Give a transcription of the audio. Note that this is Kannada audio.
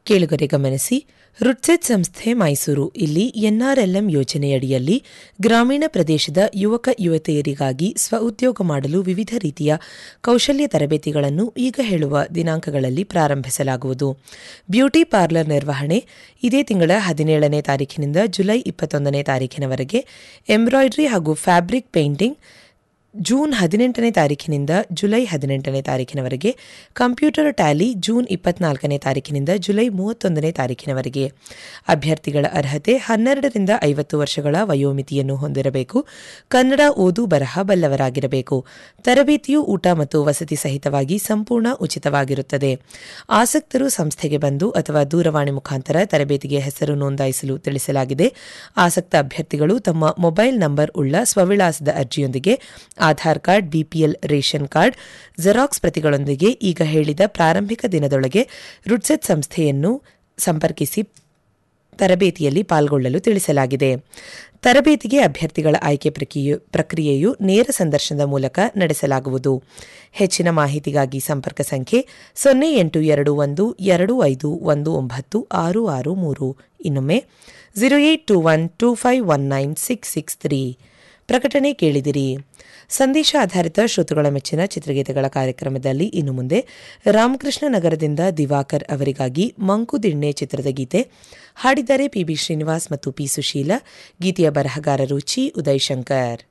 ಕೇಳುಗರೆ ಗಮನಿಸಿ ರುಡ್ಸೆಟ್ ಸಂಸ್ಥೆ ಮೈಸೂರು ಇಲ್ಲಿ ಎನ್ಆರ್ಎಲ್ಎಂ ಯೋಜನೆಯಡಿಯಲ್ಲಿ ಗ್ರಾಮೀಣ ಪ್ರದೇಶದ ಯುವಕ ಯುವತಿಯರಿಗಾಗಿ ಸ್ವಉದ್ಯೋಗ ಮಾಡಲು ವಿವಿಧ ರೀತಿಯ ಕೌಶಲ್ಯ ತರಬೇತಿಗಳನ್ನು ಈಗ ಹೇಳುವ ದಿನಾಂಕಗಳಲ್ಲಿ ಪ್ರಾರಂಭಿಸಲಾಗುವುದು ಬ್ಯೂಟಿ ಪಾರ್ಲರ್ ನಿರ್ವಹಣೆ ಇದೇ ತಿಂಗಳ ಹದಿನೇಳನೇ ತಾರೀಖಿನಿಂದ ಜುಲೈ ಇಪ್ಪತ್ತೊಂದನೇ ತಾರೀಖಿನವರೆಗೆ ಎಂಬ್ರಾಯ್ಡರಿ ಹಾಗೂ ಫ್ಯಾಬ್ರಿಕ್ ಪೇಂಟಿಂಗ್ ಜೂನ್ ಹದಿನೆಂಟನೇ ತಾರೀಖಿನಿಂದ ಜುಲೈ ಹದಿನೆಂಟನೇ ತಾರೀಖಿನವರೆಗೆ ಕಂಪ್ಯೂಟರ್ ಟ್ಯಾಲಿ ಜೂನ್ ಇಪ್ಪತ್ನಾಲ್ಕನೇ ತಾರೀಖಿನಿಂದ ಜುಲೈ ಮೂವತ್ತೊಂದನೇ ತಾರೀಖಿನವರೆಗೆ ಅಭ್ಯರ್ಥಿಗಳ ಅರ್ಹತೆ ಹನ್ನೆರಡರಿಂದ ಐವತ್ತು ವರ್ಷಗಳ ವಯೋಮಿತಿಯನ್ನು ಹೊಂದಿರಬೇಕು ಕನ್ನಡ ಓದು ಬರಹ ಬಲ್ಲವರಾಗಿರಬೇಕು ತರಬೇತಿಯು ಊಟ ಮತ್ತು ವಸತಿ ಸಹಿತವಾಗಿ ಸಂಪೂರ್ಣ ಉಚಿತವಾಗಿರುತ್ತದೆ ಆಸಕ್ತರು ಸಂಸ್ಥೆಗೆ ಬಂದು ಅಥವಾ ದೂರವಾಣಿ ಮುಖಾಂತರ ತರಬೇತಿಗೆ ಹೆಸರು ನೋಂದಾಯಿಸಲು ತಿಳಿಸಲಾಗಿದೆ ಆಸಕ್ತ ಅಭ್ಯರ್ಥಿಗಳು ತಮ್ಮ ಮೊಬೈಲ್ ನಂಬರ್ ಉಳ್ಳ ಸ್ವವಿಳಾಸದ ಅರ್ಜಿಯೊಂದಿಗೆ Aadhaar card BPL ration card xerox ಪ್ರತಿಗಳೊಂದಿಗೆ ಈಗ ಹೇಳಿದ ಪ್ರಾರಂಭಿಕ ದಿನದೊಳಗೆ ರುಡ್ಸೆಟ್ ಸಂಸ್ಥೆಯನ್ನು ಸಂಪರ್ಕಿಸಿ ತರಬೇತಿಯಲ್ಲಿ ಪಾಲ್ಗೊಳ್ಳಲು ತಿಳಿಸಲಾಗಿದೆ ತರಬೇತಿಗೆ ಅಭ್ಯರ್ಥಿಗಳ ಆಯ್ಕೆ ಪ್ರಕ್ರಿಯೆಯು ನೇರ ಸಂದರ್ಶನದ ಮೂಲಕ ನಡೆಸಲಾಗುವುದು ಹೆಚ್ಚಿನ ಮಾಹಿತಿಗಾಗಿ ಸಂಪರ್ಕ ಸಂಖ್ಯೆ ಸೊನ್ನೆ ಎಂಟು ಎರಡು ಒಂದು ಎರಡು ಐದು ಒಂದು ಒಂಬತ್ತು ಆರು ಆರು ಮೂರು ಇನ್ನೊಮ್ಮೆ zero eight two one two five one nine six six three ಪ್ರಕಟಣೆ ಕೇಳಿದಿರಿ ಸಂದೇಶ ಆಧಾರಿತ ಶ್ರೋತೃಗಳ ಮೆಚ್ಚಿನ ಚಿತ್ರಗೀತೆಗಳ ಕಾರ್ಯಕ್ರಮದಲ್ಲಿ ಇನ್ನು ಮುಂದೆ ರಾಮಕೃಷ್ಣ ನಗರದಿಂದ ದಿವಾಕರ್ ಅವರಿಗಾಗಿ ಮಂಕುದಿಣ್ಣೆ ಚಿತ್ರದ ಗೀತೆ ಹಾಡಿದ್ದಾರೆ ಪಿಬಿ ಶ್ರೀನಿವಾಸ್ ಮತ್ತು ಪಿ ಸುಶೀಲ ಗೀತೆಯ ಬರಹಗಾರರು ಚಿ ಉದಯ್ ಶಂಕರ್